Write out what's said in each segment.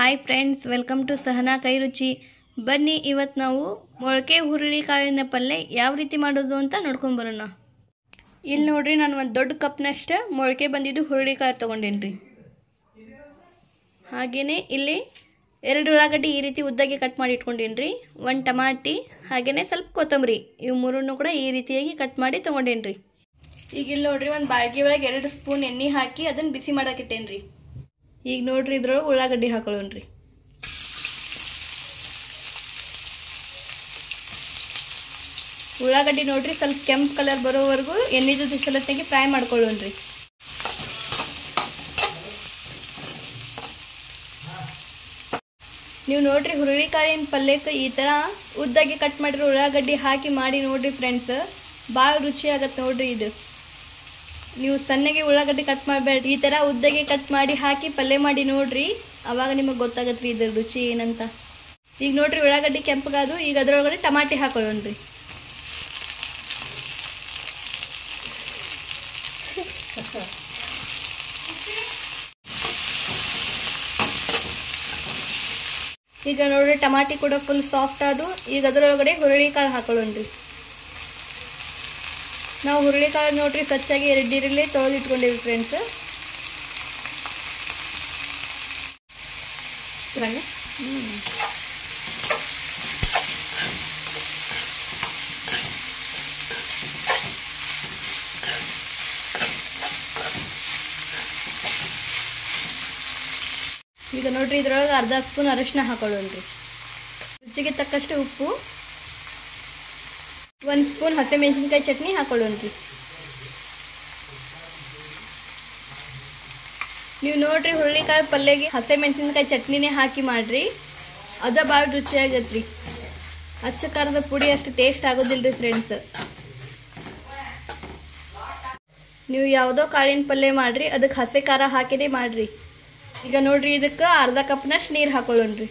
hi friends welcome to Sahana ಕೈ ರುಚಿ ಬನ್ನಿ ಇವತ್ತು ನಾವು ಮೊಳಕೆ ಹುರುಳಿ ಕಾಳಿನ ಪಲ್ಯ ಯಾವ ರೀತಿ ಮಾಡೋದು ಅಂತ ನೋಡ್ಕೊಂಡು ಬರೋಣ ಇಲ್ಲಿ ನೋಡ್ರಿ ನಾನು ಒಂದು ದೊಡ್ಡ ಕಪ್ನಷ್ಟು ಮೊಳಕೆ ಬಂದಿದ್ದು ಹುರುಳಿ ಕಾಳು ತೊಗೊಂಡೇನಿ ರೀ ಹಾಗೆಯೇ ಇಲ್ಲಿ ಎರಡು ಉಳ್ಳಾಗಡ್ಡಿ ಈ ರೀತಿ ಉದ್ದಾಗಿ ಕಟ್ ಮಾಡಿ ಇಟ್ಕೊಂಡೇನಿ ರೀ ಒಂದು ಟಮಾಟಿ ಹಾಗೆಯೇ ಸ್ವಲ್ಪ ಕೊತ್ತಂಬರಿ ಇವು ಮೂರನ್ನು ಕೂಡ ಈ ರೀತಿಯಾಗಿ ಕಟ್ ಮಾಡಿ ತೊಗೊಂಡೇನಿ ರೀ ಈಗ ಇಲ್ಲಿ ನೋಡ್ರಿ ಒಂದು ಬಾಳ್ಗಿ ಒಳಗೆ ಎರಡು ಸ್ಪೂನ್ ಎಣ್ಣೆ ಹಾಕಿ ಅದನ್ನು ಬಿಸಿ ಮಾಡಾಕಿಟ್ಟೇನಿ ರೀ ಈಗ ನೋಡ್ರಿ ಇದ್ರೊಳಗೆ ಉಳ್ಳಾಗಡ್ಡಿ ಹಾಕೊಳ್ಳೋಣ್ರಿ ಉಳ್ಳಾಗಡ್ಡಿ ನೋಡ್ರಿ ಸ್ವಲ್ಪ ಕೆಂಪು ಕಲರ್ ಬರೋವರೆಗೂ ಎಣ್ಣೆ ಜೊತೆ ಸಲತ್ತಾಗಿ ಫ್ರೈ ಮಾಡ್ಕೊಳ್ಳೋಣ್ರಿ ನೀವು ನೋಡ್ರಿ ಹುರುಳಿಕಾಳಿನ ಪಲ್ಯಕ್ಕೆ ಈ ಥರ ಉದ್ದಾಗಿ ಕಟ್ ಮಾಡಿರೋ ಉಳ್ಳಾಗಡ್ಡಿ ಹಾಕಿ ಮಾಡಿ ನೋಡ್ರಿ ಫ್ರೆಂಡ್ಸ್ ಭಾಳ ರುಚಿ ಆಗತ್ತೆ ನೋಡ್ರಿ ಇದು ನೀವು ಸಣ್ಣಗೆ ಉಳ್ಳಾಗಡ್ಡಿ ಕಟ್ ಮಾಡಬೇಡ್ರಿ ಈ ಥರ ಉದ್ದಗೆ ಕಟ್ ಮಾಡಿ ಹಾಕಿ ಪಲ್ಯ ಮಾಡಿ ನೋಡ್ರಿ ಅವಾಗ ನಿಮಗೆ ಗೊತ್ತಾಗತ್ತೆ ರೀ ಇದ್ರ ರುಚಿ ಏನಂತ ಈಗ ನೋಡ್ರಿ ಉಳ್ಳಾಗಡ್ಡಿ ಕೆಂಪಗಾದು ಈಗ ಅದರೊಳಗಡೆ ಟಮಾಟಿ ಹಾಕೊಳ್ಳೋಣ್ರಿ ಈಗ ನೋಡ್ರಿ ಟಮಾಟಿ ಕೂಡ ಫುಲ್ ಸಾಫ್ಟ್ ಆದು ಈಗ ಅದರೊಳಗಡೆ ಹುರುಳಿ ಕಾಳು ಹಾಕೊಳ್ಳೋಣ್ರಿ ನಾವು ಹುರುಳಿ ಕಾಳು ನೋಡ್ರಿ ಸ್ವಚ್ಛಾಗಿ ಎರಡು ನೀರಲ್ಲೇ ತೊಳೆದು ಇಟ್ಕೊಂಡಿವಿ ಫ್ರೆಂಡ್ಸ್ ಈಗ ನೋಡ್ರಿ ಇದ್ರೊಳಗೆ ಅರ್ಧ ಸ್ಪೂನ್ ಅರಿಶಿನ ಹಾಕೊಳ್ಳೋಣ್ರಿ ರುಚಿಗೆ ತಕ್ಕಷ್ಟು ಉಪ್ಪು ಒಂದು ಸ್ಪೂನ್ ಹಸಿಮೆಣಸಿನ್ಕಾಯಿ ಚಟ್ನಿ ಹಾಕೊಳ್ಳೋಣ್ರಿ ನೀವು ನೋಡ್ರಿ ಹುರುಳಿಕಾಳು ಪಲ್ಯಗೆ ಹಸಿಮೆಣಸಿನ್ಕಾಯಿ ಚಟ್ನಿನೇ ಹಾಕಿ ಮಾಡ್ರಿ ಅದ ಭಾಳ ರುಚಿ ಆಗತ್ರಿ ಅಚ್ಚ ಖಾರದ ಪುಡಿ ಅಷ್ಟು ಟೇಸ್ಟ್ ಆಗೋದಿಲ್ಲ ರೀ ಫ್ರೆಂಡ್ಸ್ ನೀವು ಯಾವುದೋ ಕಾಳಿನ ಪಲ್ಯ ಮಾಡ್ರಿ ಅದಕ್ಕೆ ಹಸಿ ಖಾರ ಹಾಕಿನೇ ಮಾಡ್ರಿ ಈಗ ನೋಡ್ರಿ ಇದಕ್ಕೆ ಅರ್ಧ ಕಪ್ನಷ್ಟು ನೀರು ಹಾಕೊಳ್ಳೋಣ್ರಿ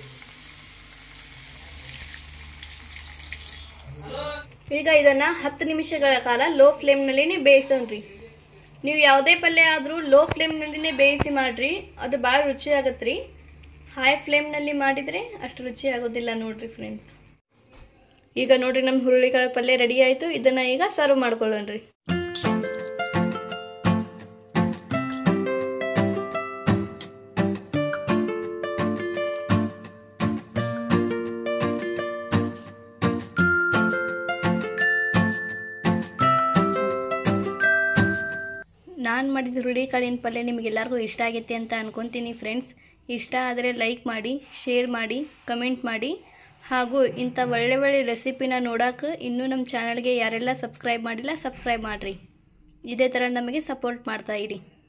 ಈಗ ಇದನ್ನ ಹತ್ತು ನಿಮಿಷಗಳ ಕಾಲ ಲೋ ಫ್ಲೇಮ್ನಲ್ಲಿನೇ ಬೇಯಿಸೋಣ್ರಿ ನೀವು ಯಾವುದೇ ಪಲ್ಯ ಆದರೂ ಲೋ ಫ್ಲೇಮ್ನಲ್ಲಿನೇ ಬೇಯಿಸಿ ಮಾಡ್ರಿ ಅದು ಭಾಳ ರುಚಿ ಆಗತ್ರಿ ಹೈ ಫ್ಲೇಮ್ನಲ್ಲಿ ಮಾಡಿದರೆ ಅಷ್ಟು ರುಚಿ ಆಗೋದಿಲ್ಲ ನೋಡ್ರಿ ಫ್ರೆಂಡ್ಸ್ ಈಗ ನೋಡ್ರಿ ನಮ್ಮ ಹುರುಳಿಕಾಳು ಪಲ್ಯ ರೆಡಿ ಆಯಿತು ಇದನ್ನು ಈಗ ಸರ್ವ್ ಮಾಡ್ಕೊಳ್ಳೋಣ್ರಿ ನಾನು ಮಾಡಿದ ಹುರುಳಿಕಾಳಿನ ಪಲ್ಯ ನಿಮಗೆಲ್ಲರಿಗೂ ಇಷ್ಟ ಆಗೈತೆ ಅಂತ ಅನ್ಕೊತೀನಿ ಫ್ರೆಂಡ್ಸ್ ಇಷ್ಟ ಆದರೆ ಲೈಕ್ ಮಾಡಿ ಶೇರ್ ಮಾಡಿ ಕಮೆಂಟ್ ಮಾಡಿ ಹಾಗೂ ಇಂಥ ಒಳ್ಳೆ ಒಳ್ಳೆ ರೆಸಿಪಿನ ನೋಡೋಕೆ ಇನ್ನೂ ನಮ್ಮ ಚಾನಲ್ಗೆ ಯಾರೆಲ್ಲ ಸಬ್ಸ್ಕ್ರೈಬ್ ಮಾಡಿಲ್ಲ ಸಬ್ಸ್ಕ್ರೈಬ್ ಮಾಡಿರಿ ಇದೇ ಥರ ನಮಗೆ ಸಪೋರ್ಟ್ ಮಾಡ್ತಾ ಇರಿ